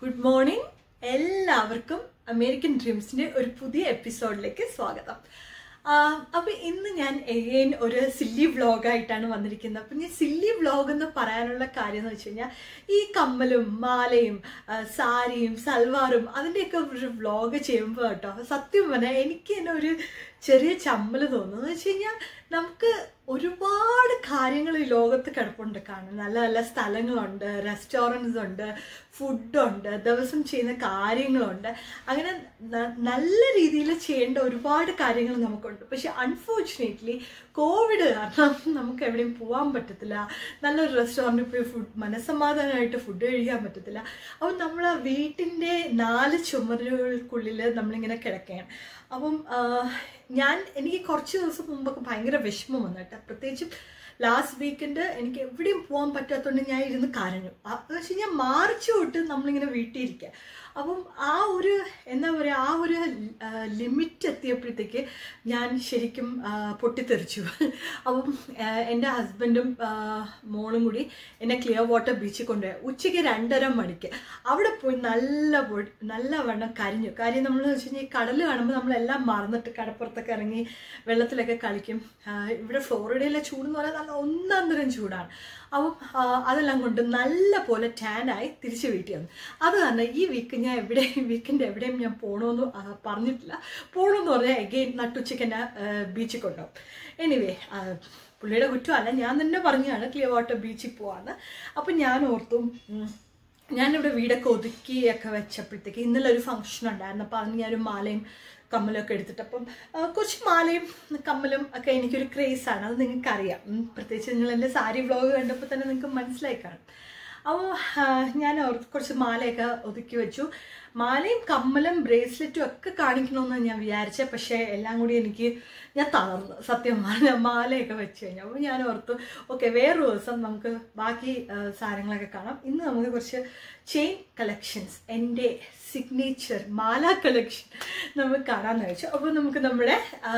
Good morning എല്ലാവർക്കും American ഡ്രീംസിന്റെ ഒരു പുതിയ എപ്പിസോഡിലേക്ക് സ്വാഗതം ആഹ് അപ്പൊ ഇന്ന് ഞാൻ എഗെയിൻ ഒരു സില്ലി വ്ളോഗായിട്ടാണ് വന്നിരിക്കുന്നത് അപ്പൊ ഞാൻ സില്ലി വ്ളോഗ് എന്ന് പറയാനുള്ള കാര്യം എന്ന് വെച്ച് കഴിഞ്ഞാൽ ഈ കമ്മലും മാലയും ആഹ് സാരിയും സൽവാറും അതിൻ്റെയൊക്കെ ഒരു വ്ളോഗ് ചെയ്യുമ്പോൾ കേട്ടോ സത്യം പറഞ്ഞാൽ എനിക്ക് തന്നെ ഒരു ചെറിയ ചമ്മൽ തോന്നുന്നു എന്ന് വെച്ച് കഴിഞ്ഞാൽ നമുക്ക് ഒരുപാട് കാര്യങ്ങൾ ഈ ലോകത്ത് കിടപ്പുണ്ട് കാണാൻ നല്ല നല്ല സ്ഥലങ്ങളുണ്ട് റെസ്റ്റോറൻറ്റ്സ് ഉണ്ട് ഫുഡുണ്ട് ദിവസം ചെയ്യുന്ന കാര്യങ്ങളുണ്ട് അങ്ങനെ ന- നല്ല രീതിയിൽ ചെയ്യേണ്ട ഒരുപാട് കാര്യങ്ങൾ നമുക്കുണ്ട് പക്ഷെ അൺഫോർച്ചുനേറ്റ്ലി കോവിഡ് കാരണം നമുക്ക് എവിടെയും പോകാൻ പറ്റത്തില്ല നല്ലൊരു റെസ്റ്റോറൻറ്റിൽ പോയി ഫുഡ് മനസ്സമാധാനമായിട്ട് ഫുഡ് കഴിക്കാൻ പറ്റത്തില്ല അപ്പം നമ്മൾ വീട്ടിൻ്റെ നാല് ചുമരുകൾക്കുള്ളിൽ നമ്മളിങ്ങനെ കിടക്കുകയാണ് അപ്പം ആ, ഞാൻ എനിക്ക് കുറച്ച് ദിവസം മുമ്പൊക്കെ ഭയങ്കര വിഷമം വന്നിട്ട് പ്രത്യേകിച്ചും ലാസ്റ്റ് വീക്കെൻഡ് എനിക്ക് എവിടെയും പോകാൻ പറ്റാത്തതുകൊണ്ട് ഞാൻ ഇരുന്ന് കരഞ്ഞു എന്ന് വെച്ച് കഴിഞ്ഞാൽ മാർച്ച് തൊട്ട് നമ്മളിങ്ങനെ വീട്ടിലിരിക്കുക അപ്പം ആ ഒരു എന്താ പറയുക ആ ഒരു ലിമിറ്റ് എത്തിയപ്പോഴത്തേക്ക് ഞാൻ ശരിക്കും ആ, പൊട്ടിത്തെറിച്ചു അപ്പം ആ, എൻ്റെ ഹസ്ബൻഡും ആ, മോളും കൂടി എന്നെ ക്ലിയർ വാട്ടർ ബീച്ചിൽ കൊണ്ടുപോയി ഉച്ചയ്ക്ക് രണ്ടര മണിക്ക് അവിടെ പോയി നല്ല പൊടി നല്ലവണ്ണം കരിഞ്ഞു കാര്യം നമ്മൾ വെച്ച് കഴിഞ്ഞാൽ കടൽ കാണുമ്പോൾ നമ്മളെല്ലാം മറന്നിട്ട് കടപ്പുറത്തൊക്കെ ഇറങ്ങി വെള്ളത്തിലൊക്കെ കളിക്കും ആ, ഇവിടെ ഫ്ലോറിഡയിലെ ചൂട് എന്ന് പറഞ്ഞാൽ നല്ല ഒന്നാം തരം ചൂടാണ് അപ്പം ആ, അതെല്ലാം കൊണ്ട് നല്ല പോലെ ടാനായി തിരിച്ച് വീട്ടിൽ വന്നു അത് തന്നെ ഈ വീക്ക് ഞാൻ എവിടെ വീക്കെൻഡ് എവിടെയും ഞാൻ പോകണമെന്ന് ആ, പറഞ്ഞിട്ടില്ല പോകണമെന്ന് പറഞ്ഞാൽ എഗെയിൻ നട്ടുച്ചയ്ക്ക് എന്നെ ബീച്ചിൽ കൊണ്ടുപോകും എനിവേ പുള്ളിയുടെ കുറ്റമല്ല ഞാൻ തന്നെ പറഞ്ഞാണ് ക്ലിയർ വാട്ടർ ബീച്ചിൽ പോവാന്ന് അപ്പം ഞാൻ ഓർത്തു ഉം, ഞാനിവിടെ വീടൊക്കെ ഒതുക്കിയൊക്കെ വെച്ചപ്പോഴത്തേക്ക് ഇന്നലെ ഒരു ഫംഗ്ഷൻ ഉണ്ടായിരുന്നു അപ്പോൾ അതിന് ഞാനൊരു മാലയും കമ്മലൊക്കെ എടുത്തിട്ട് അപ്പം ആ, കുറച്ച് മാലയും കമ്മലും ഒക്കെ എനിക്കൊരു ക്രേസാണ് അത് നിങ്ങൾക്കറിയാം ഉം, പ്രത്യേകിച്ച് നിങ്ങൾ എൻ്റെ സാരി വ്ളോഗ് കണ്ടപ്പോൾ തന്നെ നിങ്ങൾക്ക് മനസ്സിലായി കാണും അപ്പോൾ ഞാൻ ഓർത്ത് കുറച്ച് മാലയൊക്കെ ഒതുക്കി വെച്ചു മാലയും കമ്മലും ബ്രേസ്ലെറ്റും ഒക്കെ കാണിക്കണമെന്ന് ഞാൻ വിചാരിച്ചത് പക്ഷേ എല്ലാം കൂടി എനിക്ക് ഞാൻ തളർന്നു സത്യം പറഞ്ഞാൽ മാലയൊക്കെ വെച്ച് കഴിഞ്ഞു അപ്പോൾ ഞാൻ ഓർത്തു ഓക്കെ വേറൊരു ദിവസം നമുക്ക് ബാക്കി ആ, സാധനങ്ങളൊക്കെ കാണാം ഇന്ന് നമുക്ക് കുറച്ച് ചെയിൻ കളക്ഷൻസ് എൻ്റെ സിഗ്നേച്ചർ മാല കളക്ഷൻ നമുക്ക് കാണാമെന്ന് വെച്ചു അപ്പോൾ നമുക്ക് നമ്മുടെ ആ,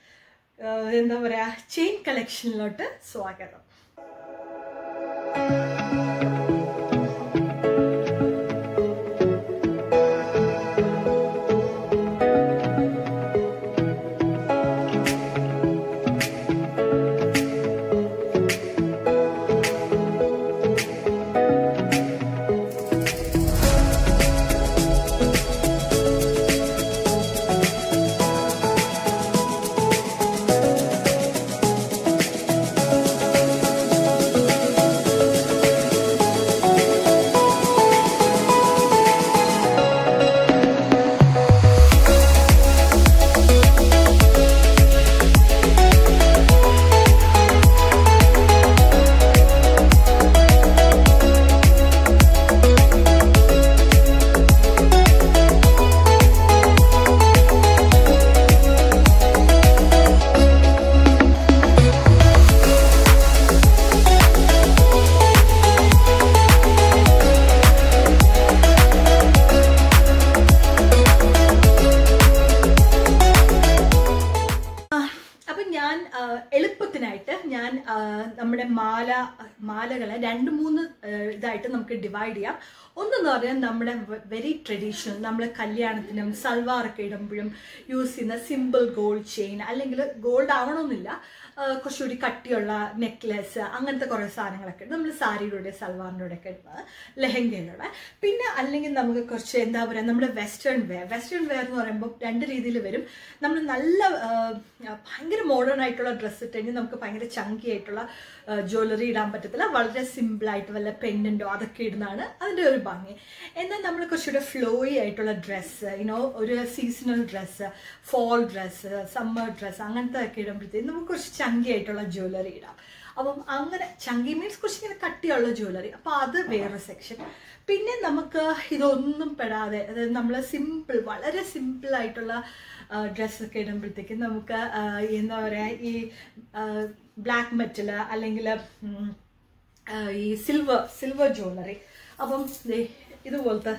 ആ, എന്താ പറയുക ചെയിൻ കളക്ഷനിലോട്ട് സ്വാഗതം അപ്പം ഞാൻ ആ, എളുപ്പത്തിനായിട്ട് ഞാൻ ആ, നമ്മുടെ മാല മാലകളെ രണ്ട് മൂന്ന് ആ, ഇതായിട്ട് നമുക്ക് ഡിവൈഡ് ചെയ്യാം ഒന്നെന്ന് പറഞ്ഞാൽ നമ്മുടെ വെരി ട്രഡീഷണൽ നമ്മൾ കല്യാണത്തിനും സൽവാറൊക്കെ ഇടുമ്പോഴും യൂസ് ചെയ്യുന്ന സിമ്പിൾ ഗോൾഡ് ചെയിൻ അല്ലെങ്കിൽ ഗോൾഡ് ആവണമെന്നില്ല ആ, കുറച്ചുകൂടി കട്ടിയുള്ള നെക്ലെസ് അങ്ങനത്തെ കുറേ സാധനങ്ങളൊക്കെ ഉണ്ട് നമ്മൾ സാരിയുടെ സൽവാറിൻ്റെ ഒക്കെ ഇടുന്നത് ലെഹങ്കയിലൂടെ പിന്നെ അല്ലെങ്കിൽ നമുക്ക് കുറച്ച് എന്താ പറയുക നമ്മുടെ വെസ്റ്റേൺ വെയർ വെസ്റ്റേൺ വെയർ എന്ന് പറയുമ്പോൾ രണ്ട് രീതിയിൽ വരും നമ്മൾ നല്ല ആ, ഭയങ്കര മോഡേൺ ആയിട്ടുള്ള ഡ്രസ്സ് ഇട്ട് കഴിഞ്ഞാൽ നമുക്ക് ഭയങ്കര ചങ്കി ആയിട്ടുള്ള ജ്വല്ലറി ഇടാൻ പറ്റത്തില്ല വളരെ സിമ്പിളായിട്ട് വല്ല പെൻഡൻറ്റോ അതൊക്കെ ഇടുന്നതാണ് അതിൻ്റെ ഒരു ഭംഗി എന്നാൽ നമ്മൾ കുറച്ചുകൂടെ ഫ്ലോയി ആയിട്ടുള്ള ഡ്രസ്സ് യുനോ ഒരു seasonal dress fall dress summer dress അങ്ങനത്തെ ഒക്കെ ഇടുമ്പോഴത്തേക്കും നമുക്ക് കുറച്ച് ചങ്കി ആയിട്ടുള്ള ജ്വല്ലറി ഇടാം അപ്പം അങ്ങനെ ചങ്കി മീൻസ് കുറച്ച് ഇങ്ങനെ കട്ടിയുള്ള ജ്വല്ലറി അപ്പോൾ അത് വേറെ സെക്ഷൻ പിന്നെ നമുക്ക് ഇതൊന്നും പെടാതെ അതായത് നമ്മൾ സിമ്പിൾ വളരെ സിമ്പിൾ ആയിട്ടുള്ള ഡ്രസ്സൊക്കെ ഇടുമ്പോഴത്തേക്ക് നമുക്ക് ആ, എന്താ പറയുക ഈ ബ്ലാക്ക് മെറ്റൽ അല്ലെങ്കിൽ ഈ സിൽവർ സിൽവർ ജ്വല്ലറി അപ്പം ദേ ഇതുപോലത്തെ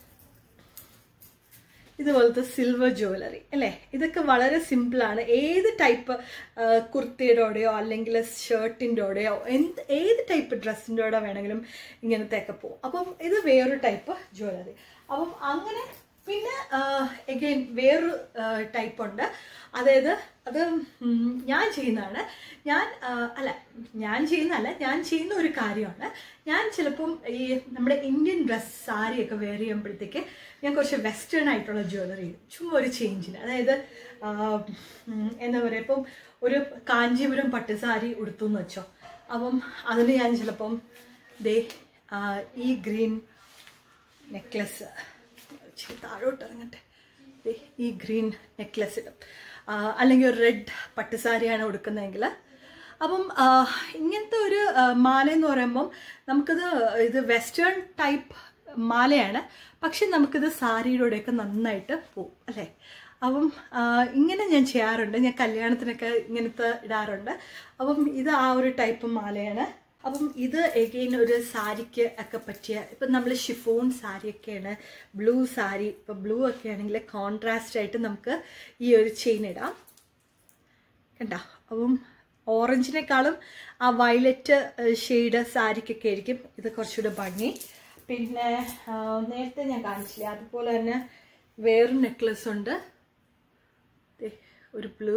ഇതുപോലത്തെ സിൽവർ ജ്വല്ലറി അല്ലേ ഇതൊക്കെ വളരെ സിമ്പിളാണ് ഏത് ടൈപ്പ് കുർത്തിയുടെയോ അല്ലെങ്കിൽ ഷർട്ടിൻ്റെയോ എന്ത് ഏത് ടൈപ്പ് ഡ്രസ്സിൻ്റെ വേണമെങ്കിലും ഇങ്ങനത്തെ ഒക്കെ പോകും അപ്പം ഇത് വേറൊരു ടൈപ്പ് ജ്വല്ലറി അപ്പം അങ്ങനെ പിന്നെ എഗെയിൻ വേറൊരു ടൈപ്പ് ഉണ്ട് അതായത് അത് ഉം, ഞാൻ ചെയ്യുന്നതാണ് ഞാൻ ആ, അല്ല ഞാൻ ചെയ്യുന്നതല്ല ഞാൻ ചെയ്യുന്ന ഒരു കാര്യമാണ് ഞാൻ ചിലപ്പം ഈ നമ്മുടെ ഇന്ത്യൻ ഡ്രസ് സാരിയൊക്കെ വെയർ ചെയ്യുമ്പോഴത്തേക്ക് ഞാൻ കുറച്ച് വെസ്റ്റേൺ ആയിട്ടുള്ള ജ്വല്ലറി ചുമ്മാ ഒരു ചേഞ്ചിന് അതായത് ആ, ഉം, എന്താ പറയുക ഇപ്പം ഒരു കാഞ്ചീപുരം പട്ടുസാരി ഉടുത്തു എന്ന് വെച്ചോ അപ്പം അതിന് ഞാൻ ചിലപ്പം ദേ ആ, ഈ ഗ്രീൻ നെക്ലസ് ഇച്ചിരി താഴോട്ട് ഇറങ്ങട്ടെ ദേ, ഈ ഗ്രീൻ നെക്ലസ് ഇടും ആ, അല്ലെങ്കിൽ ഒരു റെഡ് പട്ടുസാരിയാണ് ഉടുക്കുന്നതെങ്കിൽ അപ്പം ആ, ഇങ്ങനത്തെ ഒരു ആ, മാല എന്ന് പറയുമ്പം നമുക്കിത് ഇത് വെസ്റ്റേൺ ടൈപ്പ് മാലയാണ് പക്ഷെ നമുക്കിത് സാരിയിലൂടെയൊക്കെ നന്നായിട്ട് പോവും അല്ലേ അപ്പം ആ, ഇങ്ങനെ ഞാൻ ചെയ്യാറുണ്ട് ഞാൻ കല്യാണത്തിനൊക്കെ ഇങ്ങനത്തെ ഇടാറുണ്ട് അപ്പം ഇത് ആ ഒരു ടൈപ്പ് മാലയാണ് അപ്പം ഇത് എഗെയിൻ ഒരു സാരിക്ക് ഒക്കെ പറ്റിയ ഇപ്പം നമ്മൾ ഷിഫോൺ സാരിയൊക്കെയാണ് ബ്ലൂ സാരി ഇപ്പം ബ്ലൂ ഒക്കെ ആണെങ്കിൽ കോൺട്രാസ്റ്റ് ആയിട്ട് നമുക്ക് ഈ ഒരു ചെയിൻ ഇടാം കണ്ട അപ്പം ഓറഞ്ചിനേക്കാളും ആ വയലറ്റ് ഷെയ്ഡ് സാരിക്കൊക്കെ ആയിരിക്കും ഇത് കുറച്ചുകൂടെ ഭംഗി പിന്നെ ആ, നേരത്തെ ഞാൻ കാണിച്ചില്ലേ അതുപോലെ തന്നെ വേറൊരു നെക്ലസ് ഉണ്ട് ദേ, ഒരു ബ്ലൂ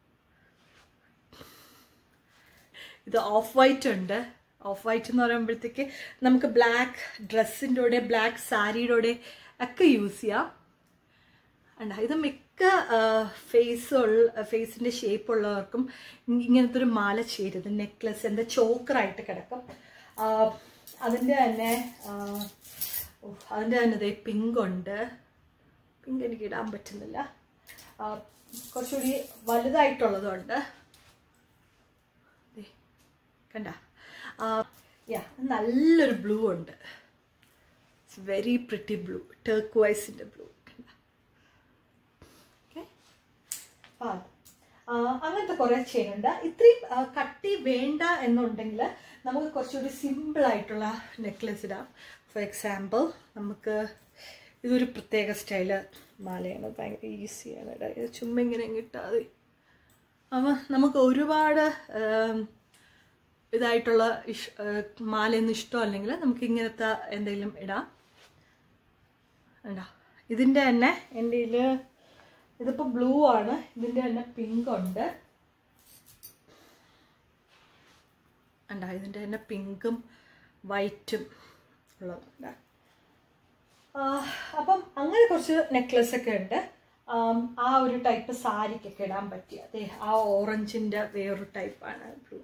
ഇത് ഓഫ് വൈറ്റ് ഉണ്ട് ഓഫ് വൈറ്റ് എന്ന് പറയുമ്പോഴത്തേക്ക് നമുക്ക് ബ്ലാക്ക് ഡ്രസ്സിൻ്റെ കൂടെ ബ്ലാക്ക് സാരിയുടെ കൂടെ ഒക്കെ യൂസ് ചെയ്യാം അണ്ട ഇത് മിക്ക ഫേസ് ഉള്ള ഫേസിൻ്റെ ഷേപ്പ് ഉള്ളവർക്കും ഇ- ഇങ്ങനത്തെ ഒരു മാല ചേരുത് നെക്ലസ് എന്താ ചോക്കറായിട്ട് കിടക്കും ആ, അതിൻ്റെ തന്നെ ആ, ഓ, അതിൻ്റെ തന്നെ ദേ പിങ്ക് ഉണ്ട് പിങ്ക് എനിക്ക് ഇടാൻ പറ്റുന്നില്ല ആ, കുറച്ചുകൂടി വലുതായിട്ടുള്ളതുണ്ട് ദേ, കണ്ട യാ നല്ലൊരു ബ്ലൂ ഉണ്ട് ഇറ്റ്സ് വെരി പ്രിറ്റി ബ്ലൂ ടേക്വൈസിൻ്റെ ബ്ലൂ കണ്ട ഓക്കെ ആ അങ്ങനത്തെ കുറേ ചെയ്യുന്നുണ്ട് ഇത്രയും ആ, കട്ടി വേണ്ട എന്നുണ്ടെങ്കിൽ നമുക്ക് കുറച്ചുകൂടി സിമ്പിൾ ആയിട്ടുള്ള നെക്ലസ് ഇടാം ഫോർ എക്സാമ്പിൾ നമുക്ക് ഇതൊരു പ്രത്യേക സ്റ്റൈല് മാലയാണ് ഭയങ്കര ഈസിയാണ് ഇടാൻ ഇത് ചുമ്മാ ഇങ്ങനെ ഇട്ടാൽ മതി അപ്പം നമുക്ക് ഒരുപാട് ആം, ഇതായിട്ടുള്ള ഇഷ് ആ, മാലയൊന്നും ഇഷ്ടമല്ലെങ്കിൽ നമുക്ക് ഇങ്ങനത്തെ എന്തെങ്കിലും ഇടാം ഉണ്ടോ ഇതിൻ്റെ തന്നെ എൻ്റെ ഇതിൽ ഇതിപ്പോൾ ബ്ലൂ ആണ് ഇതിൻ്റെ തന്നെ പിങ്ക് ഉണ്ട് ഉണ്ടോ ഇതിൻ്റെ തന്നെ പിങ്കും വൈറ്റും ഉള്ളതുണ്ട് ആ, അപ്പം അങ്ങനെ കുറച്ച് നെക്ലസ് ഒക്കെ ഉണ്ട് ആം, ആ ഒരു ടൈപ്പ് സാരിക്കൊക്കെ ഇടാൻ പറ്റിയ അതെ ആ ഓറഞ്ചിൻ്റെ വേറൊരു ടൈപ്പാണ് ബ്ലൂ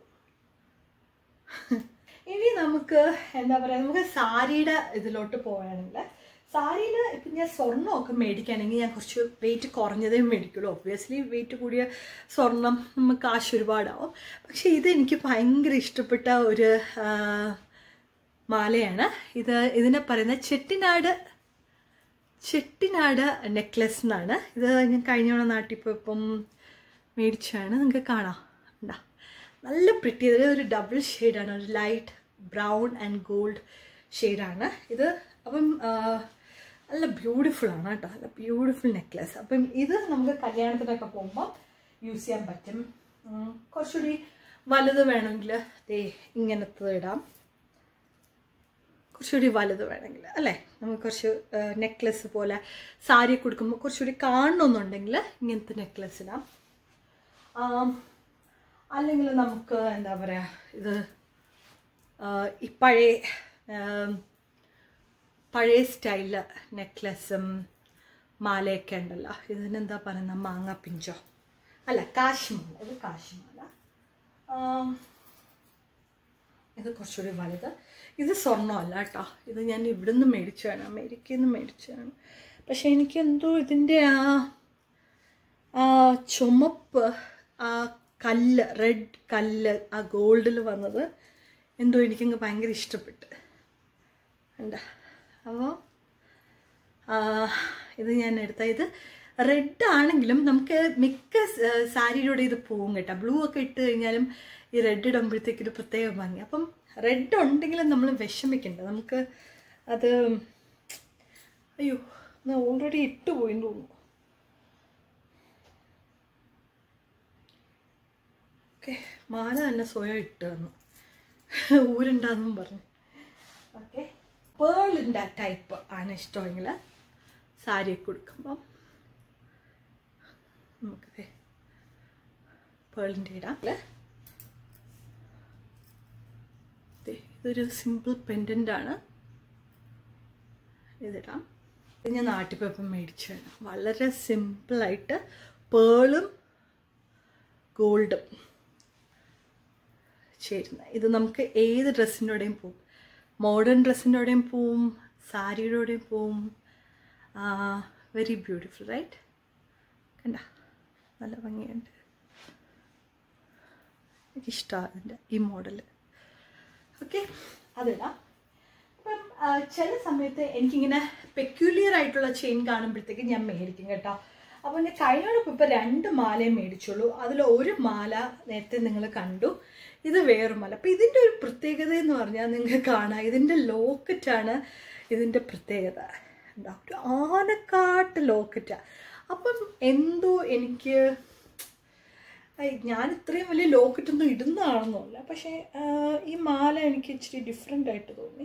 ഇനി നമുക്ക് എന്താ പറയുക നമുക്ക് സാരിയുടെ ഇതിലോട്ട് പോവുകയാണെങ്കിൽ സാരിയിൽ ഇപ്പം ഞാൻ സ്വർണ്ണമൊക്കെ മേടിക്കുകയാണെങ്കിൽ ഞാൻ കുറച്ച് വെയിറ്റ് കുറഞ്ഞതേ മേടിക്കുള്ളൂ ഒബ്വിയസ്ലി വെയിറ്റ് കൂടിയ സ്വർണം നമുക്ക് കാശ് ഒരുപാടാവും പക്ഷേ ഇത് എനിക്ക് ഭയങ്കര ഇഷ്ടപ്പെട്ട ഒരു ആ, മാലയാണ് ഇത് ഇതിനെ പറയുന്ന ചെട്ടിനാട് ചെട്ടിനാട് നെക്ലസ് എന്നാണ് ഇത് ഞാൻ കഴിഞ്ഞ നാട്ടിൽ പോയപ്പം മേടിച്ചാണ് നിങ്ങൾക്ക് കാണാം ഉണ്ടാ നല്ല പ്രിറ്റി ഇത് ഒരു ഡബിൾ ഷെയ്ഡാണ് ഒരു ലൈറ്റ് ബ്രൗൺ ആൻഡ് ഗോൾഡ് ഷെയ്ഡാണ് ഇത് അപ്പം ആ, നല്ല ബ്യൂട്ടിഫുൾ ആണ് കേട്ടോ നല്ല ബ്യൂട്ടിഫുൾ നെക്ലസ് അപ്പം ഇത് നമുക്ക് കല്യാണത്തിനൊക്കെ പോകുമ്പോൾ യൂസ് ചെയ്യാൻ പറ്റും ഉം, കുറച്ചുകൂടി വലുത് വേണമെങ്കിൽ ദേ ഇങ്ങനത്തെ ഇടാം കുറച്ചുകൂടി വലുത് വേണമെങ്കിൽ അല്ലേ നമുക്ക് കുറച്ച് നെക്ലസ് പോലെ സാരി കൊടുക്കുമ്പോൾ കുറച്ചുകൂടി കാണണമെന്നുണ്ടെങ്കിൽ ഇങ്ങനത്തെ നെക്ലസ് ഇടാം ആം, അല്ലെങ്കിൽ നമുക്ക് എന്താ പറയുക ഇത് ആ, ഈ പഴയ ആം, പഴയ സ്റ്റൈലിൽ നെക്ലസും മാലയൊക്കെ ഉണ്ടല്ലോ ഇതിനെന്താ പറയുന്ന മാങ്ങ പിഞ്ചോ അല്ല കാശിമാല ഇത് കാശിമാല ആം, ഇത് കുറച്ചുകൂടി വലുത് ഇത് സ്വർണ്ണമല്ല കേട്ടോ ഇത് ഞാൻ ഇവിടുന്ന് മേടിച്ചതാണ് അമേരിക്കയിൽ നിന്ന് മേടിച്ചതാണ് പക്ഷേ എനിക്ക് എന്തോ ഇതിൻ്റെ ആ ആ ചുമപ്പ് ആ കല്ല് റെഡ് കല്ല് ആ ഗോൾഡിൽ വന്നത് എന്തോ എനിക്കങ്ങ് ഭയങ്കര ഇഷ്ടപ്പെട്ട് എന്താ അപ്പോൾ ഇത് ഞാൻ എടുത്ത ഇത് റെഡ് ആണെങ്കിലും നമുക്ക് മിക്ക സ- സാരിയുടെ ഇത് പോകും കേട്ടോ ബ്ലൂ ഒക്കെ ഇട്ട് കഴിഞ്ഞാലും ഈ റെഡ് ഇടുമ്പോഴത്തേക്ക് ഒരു പ്രത്യേക ഭംഗി അപ്പം റെഡ് ഉണ്ടെങ്കിലും നമ്മൾ വിഷമിക്കണ്ട നമുക്ക് അത് അയ്യോ ഞാൻ ഓൾറെഡി ഇട്ട് പോയെന്ന് തോന്നുന്നു ഓക്കെ മാല തന്നെ സ്വയം ഇട്ട് തന്നു ഊരുണ്ടാന്നും പറഞ്ഞു ഓക്കെ പേളിൻ്റെ ടൈപ്പ് ആണ് ഇഷ്ടമെങ്കിൽ സാരിയൊക്കെ കൊടുക്കുമ്പം നമുക്ക് പേളിൻ്റെ ഇടാം അല്ലേ ദേ, ഇതൊരു സിമ്പിൾ പെൻഡൻ്റ് ആണ് ഇതിടാം ഇത് ഞാൻ നാട്ടിപ്പപ്പം മേടിച്ചതാണ് വളരെ സിമ്പിളായിട്ട് പേളും ഗോൾഡും ചേരുന്ന ഇത് നമുക്ക് ഏത് ഡ്രസ്സിൻ്റെയും പോവും മോഡേൺ ഡ്രസ്സിൻ്റെയും പോവും സാരിയുടെയും പോവും വെരി ബ്യൂട്ടിഫുൾ റൈറ്റ് കണ്ട നല്ല ഭംഗിയുണ്ട് എനിക്കിഷ്ടമാണ് ഇതിൻ്റെ ഈ മോഡൽ ഓക്കെ അതിടാം അപ്പം ആ, ചില സമയത്ത് എനിക്കിങ്ങനെ പെക്യുലിയർ ആയിട്ടുള്ള ചെയിൻ കാണുമ്പോഴത്തേക്ക് ഞാൻ മേടിക്കും കേട്ടോ അപ്പോൾ ഞാൻ കഴിഞ്ഞോടൊപ്പം ഇപ്പോൾ രണ്ട് മാലയെ മേടിച്ചുള്ളൂ അതിൽ ഒരു മാല നേരത്തെ നിങ്ങൾ കണ്ടു ഇത് വേറെ മാല അപ്പം ഇതിൻ്റെ ഒരു പ്രത്യേകത എന്ന് പറഞ്ഞാൽ നിങ്ങൾക്ക് കാണാം ഇതിൻ്റെ ലോക്കറ്റാണ് ഇതിൻ്റെ പ്രത്യേകത എന്താ ഒരു ആനക്കാട്ട് ലോക്കറ്റാണ് അപ്പം എന്തോ എനിക്ക് ഐ, ഞാൻ ഇത്രയും വലിയ ലോക്കറ്റൊന്നും ഇടുന്നതാണെന്നല്ല പക്ഷേ ആ, ഈ മാല എനിക്ക് ഇച്ചിരി ഡിഫറെൻ്റ് ആയിട്ട് തോന്നി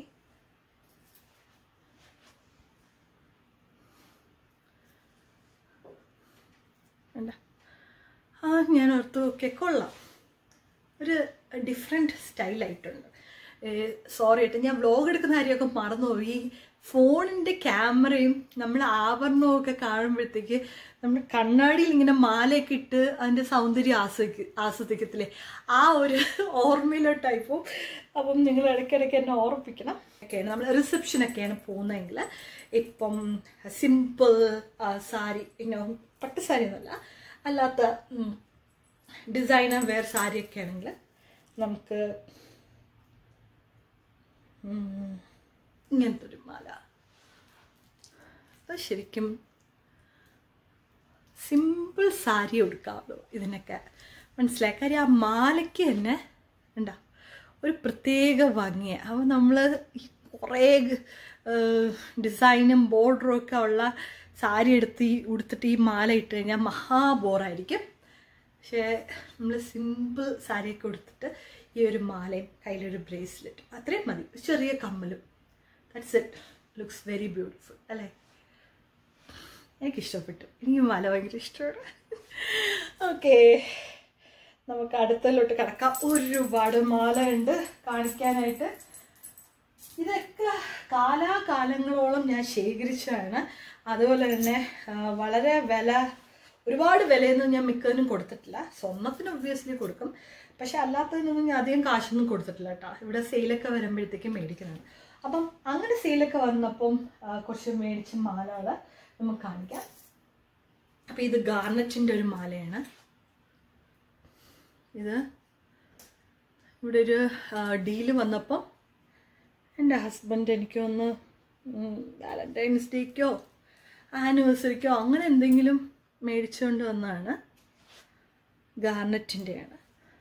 വേണ്ട ആ ഞാൻ ഓർത്തു ഓക്കെ കൊള്ളാം ഒരു ഡിഫറെൻറ്റ് സ്റ്റൈലായിട്ടുണ്ട് സോറി ഏട്ടാ ഞാൻ വ്ലോഗ് എടുക്കുന്ന കാര്യമൊക്കെ മറന്നുപോയി ഫോണിൻ്റെ ക്യാമറയും നമ്മൾ ആഭരണവും ഒക്കെ കാണുമ്പോഴത്തേക്ക് നമ്മൾ കണ്ണാടിയിൽ ഇങ്ങനെ മാലയൊക്കെ ഇട്ട് അതിൻ്റെ സൗന്ദര്യം ആസ്വദിക്ക ആസ്വദിക്കത്തില്ലേ ആ ഒരു ഓർമ്മയിലോട്ടായി പോവും അപ്പം നിങ്ങൾ ഇടയ്ക്കിടയ്ക്ക് എന്നെ ഓർമ്മിപ്പിക്കണം ഒക്കെയാണ് നമ്മൾ റിസപ്ഷനൊക്കെയാണ് പോകുന്നതെങ്കിൽ ഇപ്പം സിമ്പിൾ സാരി ഇങ്ങനെ പട്ട് സാരി ഒന്നുമല്ല അല്ലാത്ത ഡിസൈനർ വെയർ സാരിയൊക്കെ ആണെങ്കിൽ നമുക്ക് ഉം, ഇങ്ങനത്തെ ഒരു മാല അത് ശരിക്കും സിമ്പിൾ സാരി ഉടുക്കാവുള്ളൂ ഇതിനൊക്കെ മനസ്സിലായി കാര്യം ആ മാലയ്ക്ക് തന്നെ ഉണ്ടാ ഒരു പ്രത്യേക ഭംഗിയാണ് അപ്പോൾ നമ്മൾ ഈ കുറേ ഡിസൈനും ബോർഡറും ഒക്കെ ഉള്ള സാരി എടുത്ത് ഈ ഉടുത്തിട്ട് ഈ മാല ഇട്ട് കഴിഞ്ഞാൽ മഹാ ബോറായിരിക്കും പക്ഷേ നമ്മൾ സിമ്പിൾ സാരിയൊക്കെ ഉടുത്തിട്ട് ഈ ഒരു മാലയും കയ്യിലൊരു ബ്രേസ്ലെറ്റ് അത്രയും മതി ഒരു ചെറിയ കമ്മലും that's it looks very beautiful അല്ലേ എനിക്കിഷ്ടപ്പെട്ടു എനിക്ക് മല ഭയങ്കര ഇഷ്ടമാണ് ഓക്കെ നമുക്ക് അടുത്തതിലോട്ട് കിടക്കാം ഒരുപാട് മാല ഉണ്ട് കാണിക്കാനായിട്ട് ഇതൊക്കെ കാലാകാലങ്ങളോളം ഞാൻ ശേഖരിച്ചതാണ് അതുപോലെ തന്നെ ആ, വളരെ വില ഒരുപാട് വിലയൊന്നും ഞാൻ മിക്കതിനും കൊടുത്തിട്ടില്ല സ്വർണ്ണത്തിന് ഒബ്വിയസ്ലി കൊടുക്കും പക്ഷെ അല്ലാത്തതിനൊന്നും ഞാൻ അധികം കാശൊന്നും കൊടുത്തിട്ടില്ല കേട്ടോ ഇവിടെ സെയിലൊക്കെ വരുമ്പോഴത്തേക്കും മേടിക്കുന്നതാണ് അപ്പം അങ്ങനെ സെയിലൊക്കെ വന്നപ്പം ആ, കുറച്ച് മേടിച്ച മാലകൾ നമുക്ക് കാണിക്കാം അപ്പം ഇത് ഗാർണറ്റിൻ്റെ ഒരു മാലയാണ് ഇത് ഇവിടെ ഒരു ഡീല് വന്നപ്പം എൻ്റെ ഹസ്ബൻഡ് എനിക്കൊന്ന് വാലൻറ്റൈൻസ് ഡേക്കോ ആനിവേഴ്സറിക്കോ അങ്ങനെ എന്തെങ്കിലും മേടിച്ചുകൊണ്ട് വന്നതാണ് ഗാർണറ്റിൻ്റെയാണ്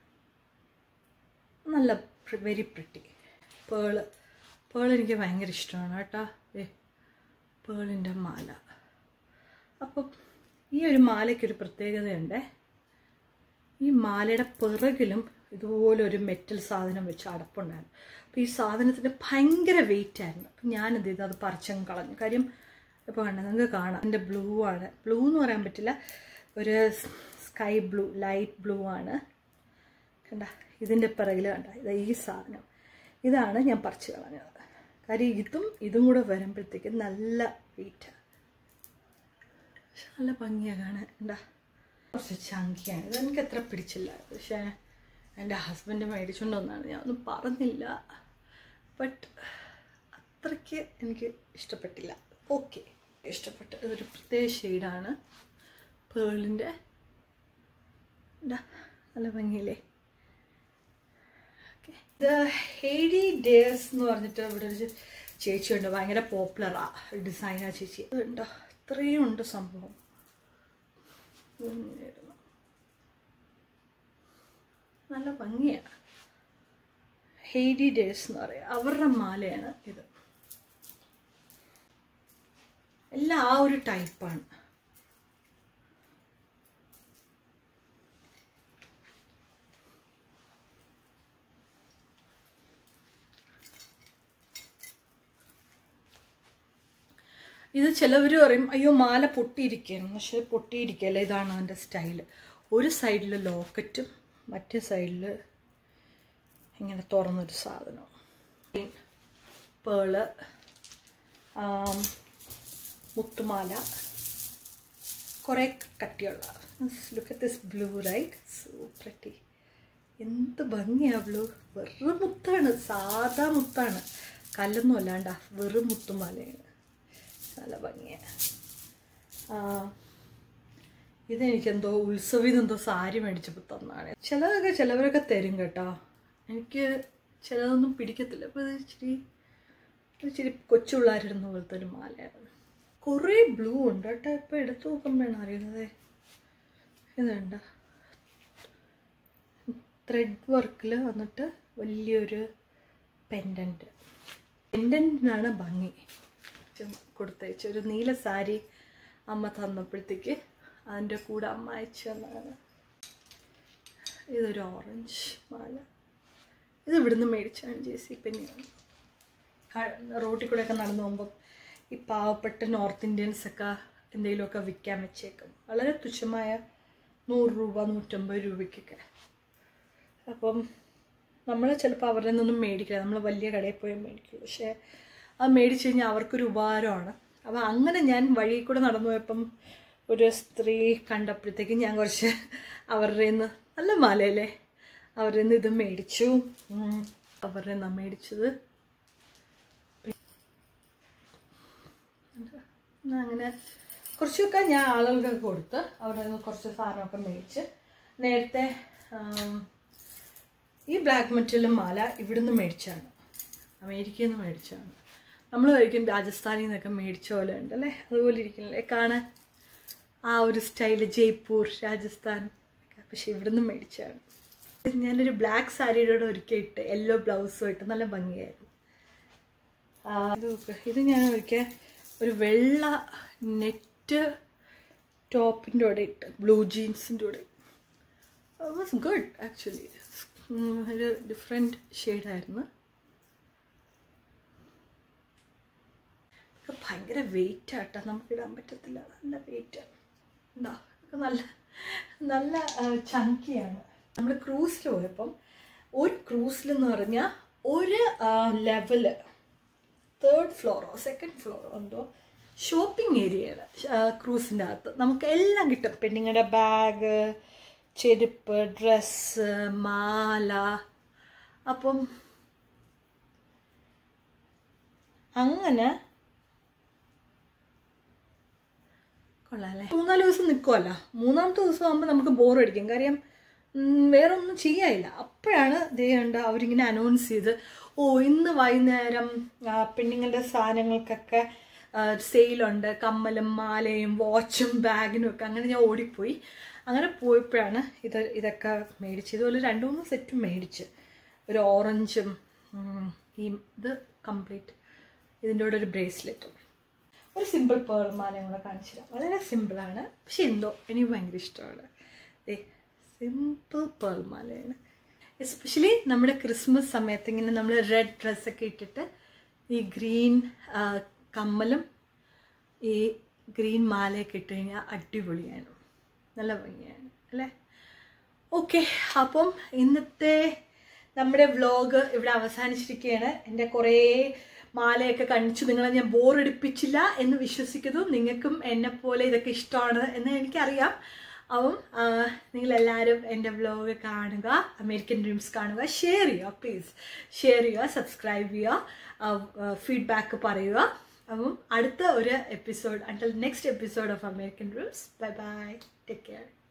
നല്ല വെരി പ്രിട്ടി പേള് പേൾ എനിക്ക് ഭയങ്കര ഇഷ്ടമാണ് കേട്ടോ ഏ പേളിൻ്റെ മാല അപ്പം ഈ ഒരു മാലയ്ക്കൊരു പ്രത്യേകതയുണ്ടേ ഈ മാലയുടെ പിറകിലും ഇതുപോലെ ഒരു മെറ്റൽ സാധനം വെച്ച് അടപ്പുണ്ടായിരുന്നു അപ്പോൾ ഈ സാധനത്തിന് ഭയങ്കര വെയിറ്റ് ആയിരുന്നു അപ്പം ഞാനെന്ത് ചെയ്തു അത് പറിച്ചങ്ങ് കളഞ്ഞു കാര്യം ഇപ്പോൾ കണ്ട നിങ്ങൾക്ക് കാണാം എൻ്റെ ബ്ലൂ ആണ് ബ്ലൂ എന്ന് പറയാൻ പറ്റില്ല ഒരു സ്കൈ ബ്ലൂ ലൈറ്റ് ബ്ലൂ ആണ് കണ്ട ഇതിൻ്റെ പിറകിൽ കണ്ട ഇത് ഈ സാധനം ഇതാണ് ഞാൻ പറിച്ച് കളഞ്ഞത് കാര്യം ഇതും ഇതും കൂടെ വരുമ്പോഴത്തേക്ക് നല്ല വെയിറ്റാണ് പക്ഷെ നല്ല ഭംഗിയാണ് കാണാൻ എന്താ കുറച്ച് ചങ്കിയാണ് ഇത് എനിക്ക് അത്ര പിടിച്ചില്ല പക്ഷേ എൻ്റെ ഹസ്ബൻഡ് മേടിച്ചുകൊണ്ട് വന്നാണ് ഞാനൊന്നും പറഞ്ഞില്ല ബട്ട് അത്രയ്ക്ക് എനിക്ക് ഇഷ്ടപ്പെട്ടില്ല ഓക്കെ ഇഷ്ടപ്പെട്ടു ഇതൊരു പ്രത്യേക ഷെയ്ഡാണ് പേളിൻ്റെ എന്താ നല്ല ഭംഗിയില്ലേ ഓക്കെ ഇത് ഹേഡി ഡേസ് എന്ന് പറഞ്ഞിട്ട് ഇവിടെ ഒരു ചേച്ചിയുണ്ട് ഭയങ്കര പോപ്പുലറാ ഡിസൈനർ ചേച്ചി അതുണ്ടോ ഇത്രയും ഉണ്ട് സംഭവം ഇങ്ങനെയായിരുന്നു. നല്ല ഭംഗിയാണ് ഹെയ്ഡി ഡേസ് എന്ന് പറയാം അവരുടെ മാലയാണ് ഇത് എല്ലാം ആ ഒരു ടൈപ്പാണ് ഇത് ചിലവർ പറയും അയ്യോ മാല പൊട്ടിയിരിക്കുകയാണ് പക്ഷെ പൊട്ടിയിരിക്കുകയല്ല ഇതാണ് അതിൻ്റെ സ്റ്റൈല് ഒരു സൈഡിൽ ലോക്കറ്റും മറ്റേ സൈഡിൽ ഇങ്ങനെ തുറന്നൊരു സാധനം പേള് ആം, മുത്തുമാല കുറേ കട്ടിയുള്ള look at this blue right so pretty എന്ത് ഭംഗിയാ ബ്ലൂ വെറും മുത്താണ് സാധാ മുത്താണ് കല്ലൊന്നും അല്ലാണ്ട വെറും മുത്തുമാലയാണ് നല്ല ഭംഗിയാണ് ആ, ഇതെനിക്കെന്തോ ഉത്സവിൽ എന്തോ സാരി മേടിച്ചപ്പോൾ തന്നാണ് ചിലതൊക്കെ ചിലവരൊക്കെ തരും കേട്ടോ എനിക്ക് ചിലതൊന്നും പിടിക്കത്തില്ല അപ്പോൾ ഇത് ഇച്ചിരി ഇത് ഇച്ചിരി കൊച്ചു പിള്ളേരിടുന്ന പോലത്തെ ഒരു മാലയാണ് കുറേ ബ്ലൂ ഉണ്ട് കേട്ടോ ഇപ്പോൾ എടുത്തു നോക്കുമ്പോഴാണ് അറിയുന്നത് ഇതുണ്ട് ത്രെഡ് വർക്കിൽ വന്നിട്ട് വലിയൊരു പെൻഡൻറ്റ് പെൻഡൻറ്റിനാണ് ഭംഗി ചും- കൊടുത്തയച്ച ഒരു നീല സാരി അമ്മ തന്നപ്പോഴത്തേക്ക് അതിൻ്റെ കൂടെ അമ്മ അയച്ചു തന്നതാണ് ഇതൊരു ഓറഞ്ച് മാല ഇത് ഇവിടുന്ന് മേടിച്ചാണ് ജെ സി പെന്നിയാണ് റോട്ടിൽ കൂടെയൊക്കെ നടന്നു പോകുമ്പം ഈ പാവപ്പെട്ട നോർത്ത് ഇന്ത്യൻസ് ഒക്കെ എന്തെങ്കിലുമൊക്കെ വിൽക്കാൻ വെച്ചേക്കും വളരെ തുച്ഛമായ നൂറ് രൂപ നൂറ്റമ്പത് രൂപയ്ക്കൊക്കെ അപ്പം നമ്മൾ ചിലപ്പോൾ അവരുടെ നിന്നൊന്നും മേടിക്കില്ല നമ്മൾ വലിയ കടയിൽ പോയി മേടിക്കുള്ളൂ പക്ഷേ അത് മേടിച്ച് കഴിഞ്ഞാൽ അവർക്കൊരു ഉപകാരമാണ് അപ്പം അങ്ങനെ ഞാൻ വഴി കൂടെ നടന്നു പോയപ്പം ഒരു സ്ത്രീ കണ്ടപ്പോഴത്തേക്കും ഞാൻ കുറച്ച് അവരുടെ നിന്ന് നല്ല മാലയല്ലേ അവരുടെ നിന്ന് ഇത് മേടിച്ചു ഉം. അവരുടെ നിന്നാണ് മേടിച്ചത് പിന്നെ അങ്ങനെ കുറച്ചൊക്കെ ഞാൻ ആളുകൾക്ക് കൊടുത്ത് അവരുടെ നിന്ന് കുറച്ച് സാധനമൊക്കെ മേടിച്ച് നേരത്തെ ആം, ഈ ബ്ലാക്ക് മെറ്റലും മാല ഇവിടുന്ന് മേടിച്ചാണ് അമേരിക്കയിൽ നിന്ന് മേടിച്ചാണ് നമ്മൾ കഴിക്കും രാജസ്ഥാനിൽ നിന്നൊക്കെ മേടിച്ച പോലെ ഉണ്ടല്ലേ അതുപോലെ ഇരിക്കുന്നില്ലേ കാണാൻ ആ ഒരു സ്റ്റൈല് ജയ്പൂർ രാജസ്ഥാൻ ഒക്കെ പക്ഷെ ഇവിടുന്ന് മേടിച്ചാണ് ഇത് ഞാനൊരു ബ്ലാക്ക് സാരിയുടെ ഒരിക്കൽ ഇട്ട് യെല്ലോ ബ്ലൗസും ഇട്ട് നല്ല ഭംഗിയായിരുന്നു ആ, ഇത് നോക്ക്. ഇത് ഞാൻ ഒരിക്കൽ ഒരു വെള്ള നെറ്റ് ടോപ്പിൻ്റെ കൂടെ ഇട്ട് ബ്ലൂ ജീൻസിൻ്റെ കൂടെ വാസ് ഗുഡ് ആക്ച്വലി ഒരു ഡിഫറെൻറ്റ് ഷെയ്ഡായിരുന്നു ഇതൊക്കെ ഭയങ്കര വെയിറ്റ് ആട്ടോ നമുക്ക് ഇടാൻ പറ്റത്തില്ല നല്ല വെയിറ്റ് എന്താ ഇതൊക്കെ നല്ല നല്ല ചങ്കിയാണ് നമ്മൾ ക്രൂസിൽ പോയപ്പം ഒരു ക്രൂസിലെന്ന് പറഞ്ഞാൽ ഒരു ലെവല് തേർഡ് ഫ്ലോറോ സെക്കൻഡ് ഫ്ലോറോ എന്തോ ഷോപ്പിംഗ് ഏരിയയാണ് ക്രൂസിൻ്റെ അകത്ത് നമുക്ക് എല്ലാം കിട്ടും പെണ്ണുങ്ങളുടെ ബാഗ് ചെരുപ്പ് ഡ്രസ്സ് മാല അപ്പം അങ്ങനെ കൊള്ളാല്ലേ മൂന്നാല് ദിവസം നിൽക്കുമല്ലോ മൂന്നാമത്തെ ദിവസം ആകുമ്പോൾ നമുക്ക് ബോറടിക്കും കാര്യം ഉം, വേറെ ഒന്നും ചെയ്യാനില്ല അപ്പോഴാണ് ദേഹണ്ട അവരിങ്ങനെ അനൗൺസ് ചെയ്ത് ഓ ഇന്ന് വൈകുന്നേരം ആ, പെണ്ണുങ്ങളുടെ സാധനങ്ങൾക്കൊക്കെ സെയിലുണ്ട് കമ്മലും മാലയും വാച്ചും ബാഗിനും ഒക്കെ അങ്ങനെ ഞാൻ ഓടിപ്പോയി അങ്ങനെ പോയപ്പോഴാണ് ഇത് ഇതൊക്കെ മേടിച്ച് ഇതുപോലെ രണ്ട് മൂന്ന് സെറ്റ് മേടിച്ച് ഒരു ഓറഞ്ചും ഉം, ഈ ഇത് കംപ്ലീറ്റ് ഇതിൻ്റെ കൂടെ ഒരു ബ്രേസ്ലെറ്റും ഒരു സിമ്പിൾ പേൾ മാലയും കൂടെ കാണിച്ചു തരാം വളരെ സിമ്പിളാണ് പക്ഷെ എന്തോ എനിക്ക് ഭയങ്കര ഇഷ്ടമാണ് ദേ സിമ്പിൾ പേൾ മാലയാണ് എസ്പെഷ്യലി നമ്മുടെ ക്രിസ്മസ് സമയത്ത് ഇങ്ങനെ നമ്മൾ റെഡ് ഡ്രസ്സൊക്കെ ഇട്ടിട്ട് ഈ ഗ്രീൻ കമ്മലും ഈ ഗ്രീൻ മാലയൊക്കെ ഇട്ട് കഴിഞ്ഞാൽ അടിപൊളിയാണ് നല്ല ഭംഗിയാണ് അല്ലേ ഓക്കെ അപ്പം ഇന്നത്തെ നമ്മുടെ വ്ലോഗ് ഇവിടെ അവസാനിച്ചിരിക്കുകയാണ് എൻ്റെ കുറേ മാലയൊക്കെ കാണിച്ചു നിങ്ങളെ ഞാൻ ബോറടിപ്പിച്ചില്ല എന്ന് വിശ്വസിക്കുന്നു നിങ്ങൾക്കും എന്നെ പോലെ ഇതൊക്കെ ഇഷ്ടമാണ് എന്ന് എനിക്കറിയാം അപ്പം ആ, നിങ്ങളെല്ലാവരും എൻ്റെ വ്ലോഗ് കാണുക അമേരിക്കൻ ഡ്രീംസ് കാണുക ഷെയർ ചെയ്യുക പ്ലീസ് ഷെയർ ചെയ്യുക സബ്സ്ക്രൈബ് ചെയ്യുക ഫീഡ്ബാക്ക് പറയുക അപ്പം അടുത്ത ഒരു episode until next episode of American dreams bye bye take care